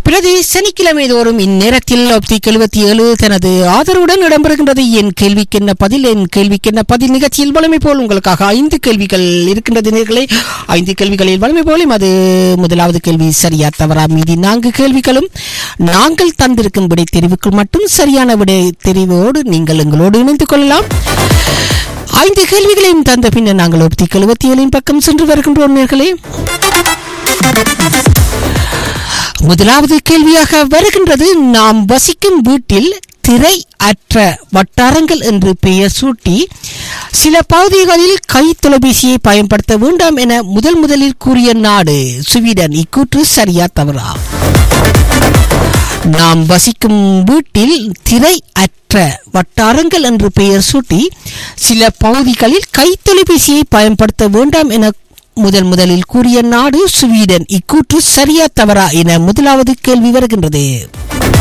பிரதி சனிக்கிழமை தோறும் இந்நேரத்தில் ஒப்திக் எழுபத்தி ஏழு தனது ஆதரவுடன் இடம்பெறுகின்றது என் கேள்விக்கென்ன பதில் என் கேள்விக்கென்ன பதில் நிகழ்ச்சியில் வலிமை போல் உங்களுக்காக ஐந்து கேள்விகள் இருக்கின்றது நேர்களே ஐந்து கேள்விகளில் வலிமை போலும் அது முதலாவது கேள்வி சரியா தவறா மீதி நான்கு கேள்விகளும் நாங்கள் தந்திருக்கும் விடை தெரிவுக்குள் மட்டும் சரியான விடை தெரிவோடு நீங்கள் எங்களோடு இணைந்து கொள்ளலாம் ஐந்து கேள்விகளையும் தந்த பின்னர் நாங்கள் ஒப்திக் எழுபத்தி ஏழின் பக்கம் சென்று வருகின்றோம் நேர்களே முதலாவது கேள்வியாக வருகின்றது நாம் வசிக்கும் வீட்டில் திரை அற்ற வட்டாரங்கள் என்று பெயர் சூட்டி சில பகுதிகளில் கை தொலைபேசியை பயன்படுத்த வேண்டாம் என முதல் முதலில் கூறிய நாடு சுவீடன் இக்கூற்று சரியா தவறா நாம் வசிக்கும் வீட்டில் திரை அற்ற வட்டாரங்கள் என்று பெயர் சூட்டி சில பகுதிகளில் கை தொலைபேசியை பயன்படுத்த வேண்டாம் என முதல் முதலில் கூறிய நாடு சுவீடன் இக்கூற்று சரியா தவறா என முதலாவது கேள்வி வருகின்றது